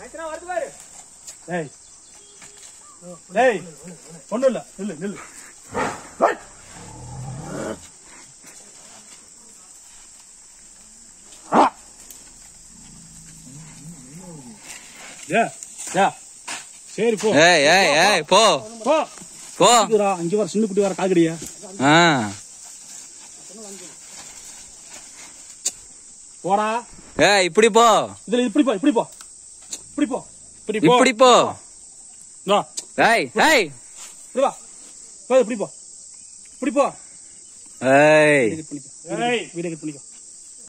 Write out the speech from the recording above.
டேய் டேய் ஒண்ணும் இல்ல நில்லு நில்லு ஆ. ஏ, ஏ. சரி போ ஏய் ஏய் ஏய் போ போ போ இருக்குதுடா, அங்க வர சின்ன குட்டி வர காக்கடியா ஆ போடா ஏய் இப்படி போ இதுல இப்படி போ இப்படி போ இப்படி போ இப்படி போ இப்படி போ வா, ஏய் ஏய் இப்படி வா போ, இப்படி போ இப்படி போ ஏய் வீடியோ கட் பண்ணிக்கோ வீடியோ கட் பண்ணிக்கோ